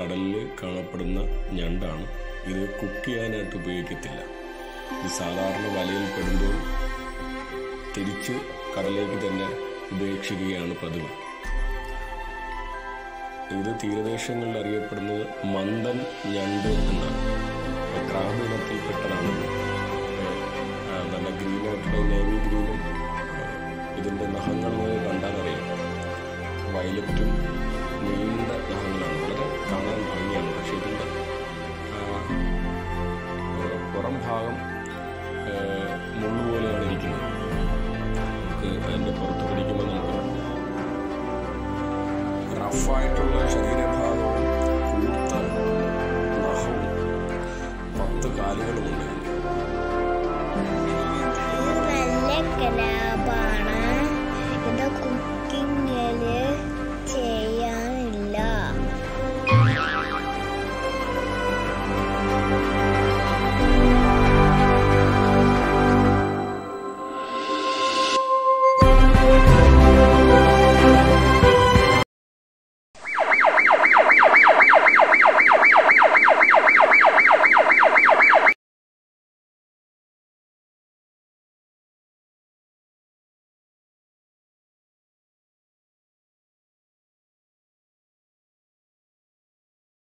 കടലിൽ കാണപ്പെടുന്ന ഞണ്ടാണ് ഇത് കുക്ക് ചെയ്യാനായിട്ട് ഉപയോഗിക്കത്തില്ല ഇത് സാധാരണ വലയിൽ പെടുമ്പോൾ തിരിച്ച് കടലിലേക്ക് തന്നെ ഉപേക്ഷിക്കുകയാണ് പതിവ് ഇത് തീരദേശങ്ങളിൽ അറിയപ്പെടുന്നത് മന്ദൻ ഞണ്ട് എന്നാണ് ക്രാബ് ഇനത്തിൽപ്പെട്ടതാണ് ആ, നല്ല ഗ്രീനായിട്ടുള്ള നേവി ഗ്രീനും ഇതിൻ്റെ നഖങ്ങൾ നമുക്ക് കണ്ടാൽ അറിയാം വയലറ്റും നീണ്ട നഖങ്ങളാണ് വളരെ കാണാൻ ഭംഗിയാണ് പക്ഷേ ഇതിൻ്റെ ആ, ആ, പുറം ഭാഗം ആ, മുള്ളു പോലെയാണ് ഇരിക്കുന്നത് നമുക്ക് അതിൻ്റെ പുറത്ത് പിടിക്കുമ്പോൾ നമുക്ക് റഫായിട്ടുള്ള ശരീരഭാഗവും കൂർത്ത നഖവും പത്ത് കാലുകളുമുണ്ട് ഇതിന്. നല്ല കലാ